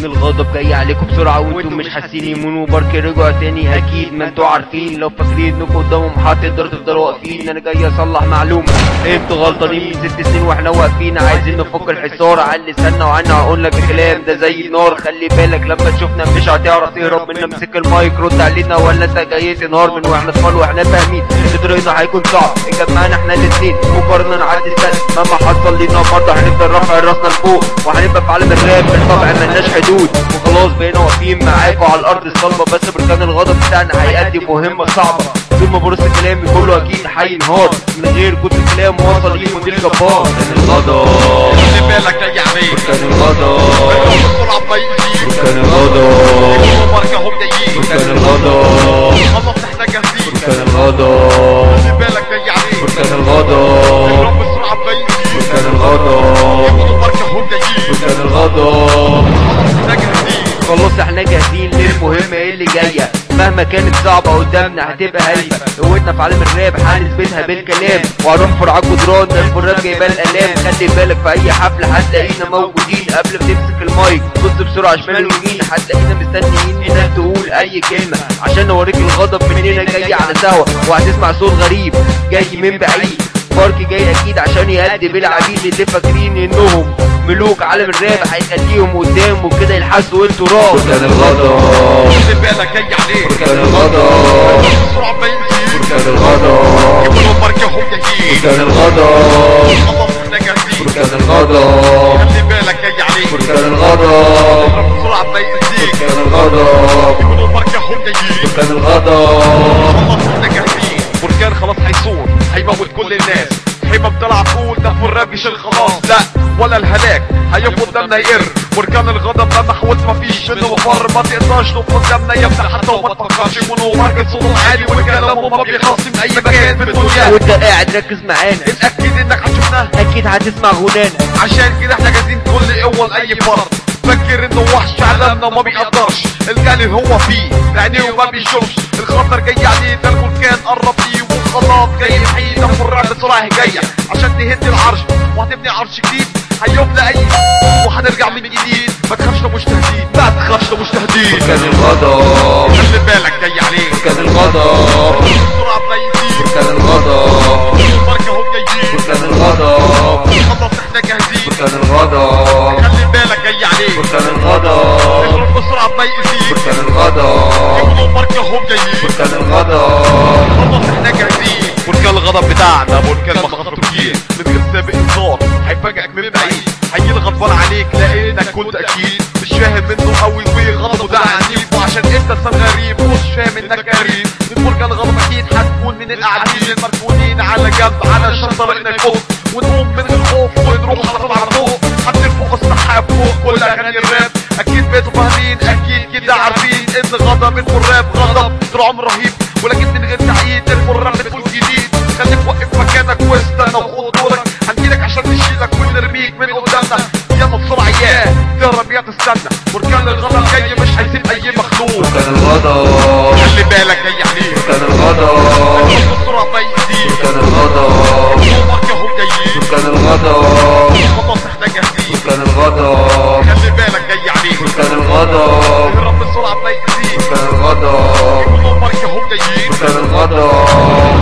بركان الغضب جاي عليكم بسرعة وانتم مش حاسين يمون وبرك رجعوا تاني اكيد ما انتوا عارفين لو فاكرين انكم قدامهم هتقدروا تفضلوا واقفين انا جاي اصلح معلومة انتوا غلطانين من ست سنين واحنا واقفين عايزين نفك الحصار على لساننا وعنا هقول لك الكلام ده زي النار خلي بالك لما تشوفنا مش هتعرف تهرب منا امسك المايك رد علينا ولا انت جاي تنهار من واحنا اطفال واحنا فاهمين ان طريقنا هيكون صعب جمعنا احنا الاتنين مقارنة نعدي السنة مهما حصل لينا برضه هنفضل رافع راسنا لفوق وهنبقى في عالم الراب بالطبع ملناش حدود وخلاص بقينا واقفين معاكوا على الارض الصلبة بس بركان الغضب بتاعنا هيأدي مهمة صعبة طول ما برص كلامي كله اكيد هينهار من غير كل كلام وصل ليه مدير جبار بركان الغضب خلي بالك يا عميد بركان الغضب بسرعة ما يجي بركان الغضب بركة هم جايين بركان الغضب خلص احنا جاهزين بركان الغضب خلي بالك يا عميد بركان الغضب بسرعة ما يجي بركان الغضب بركة هم جايين بركان الغضب احنا جاهزين خلاص احنا جاهزين للمهمة اللي جاية مهما كانت صعبة قدامنا هتبقى هايبة قوتنا في عالم الراب هنثبتها بالكلام وهنحفر على الجدران ده في الراب جايبان الالام خلي بالك في اي حفلة هتلاقينا موجودين قبل ما تمسك المايك بص بسرعة شمال ويمين هتلاقينا مستنيين انك تقول اي كلمة عشان نوريك الغضب مننا جاي على سوا وهتسمع صوت غريب جاي من بعيد بارك جاي اكيد عشان يهدي بالعبيد اللي فاكرين انهم ملوك عالم الراب هيخليهم قدام وكده يلحسوا انتوا راس بركان الغضب خلي بالك يا عميد بركان الغضب بسرعة ما يجي بركان الغضب يقولوا بركة هم جايين بركان الغضب خلص احنا جاهزين بركان الغضب خلي بالك يا عميد بركان الغضب بسرعة ما يجي بركان الغضب يقولوا بركة هم جايين بركان الغضب خلاص احنا جاهزين بركان خلاص هيصور هيموت كل الناس حما بتلعب قول ده في الراب يشيل خلاص لا ولا الهلاك هيقف قدامنا يقر بركان الغضب لما حاولت مفيش منه مفر ما تقدرش تقف قدامنا يفتح حتى وما تفكرش منه ماركت صوته عالي وكلامه ما بيخلصش من اي مكان في الدنيا وانت قاعد ركز معانا الاكيد انك هتشوفنا اكيد هتسمع غنانا عشان كده احنا جاهزين كل قوة لأي فرد فكر انه وحش عالمنا وما بيقدرش الجالي هو فيه عينيه وما بيشوفش الخطر جاي عليه ده البركان قرب ليه وخلاص جاي الحين ده الرعب بسرعة جاية عشان تهد العرش وهتبني عرش جديد هيبنى اي وهنرجع من جديد ما تخافش لو مش تهديد ما تخافش لو مش تهديد بركان الغضب خلي بالك جاي عليك بركان الغضب بسرعة بيزيد بركان الغضب البركة هم جايين بركان الغضب خلاص احنا جاهزين بركان الغضب خلي بالك جاي عليك بركان الغضب اضرب بسرعة بيزيد بركان الغضب يقولوا بركة هم جايين بركان الغضب خلاص احنا جاهزين بركان الغضب بتاعنا بركان مخاطره كتير من غير سابق انذار هيفاجئك من بعيد هيجي غضبان عليك لانك كنت اكيد مش فاهم منه قوي وغضبه ده عنيف وعشان انت انسان غريب مش فاهم انك قريب من بركان الغضب اكيد هتكون من القاعدين المركونين على جنب علشان طريقنا يفوق ونقوم من الخوف ونروح على طول على فوق حتى فوق السحاب فوق كل اغاني الراب اكيد بقيتوا فاهمين اكيد كده عارفين ان غضب الراب غضب طول عمر رهيب ولكن من غير تعيين الراب بتقول جديد خليك واقف مكانك واستنى وخد دورك هنجيلك عشان نشيلك ونرميك من قدامنا يلا بسرعه يا تهرب يا تستنى بركان الغضب جاي مش هيسيب اي مخلوق بركان الغضب خلي بالك جاي عليك بركان الغضب بسرعه بيزيد بركان الغضب عمرك اهو جايين بركان الغضب خلاص احنا جاهزين بركان الغضب خلي بالك جاي عليك بركان الغضب اهرب بسرعه بيزيد بركان الغضب عمرك اهو جايين بركان الغضب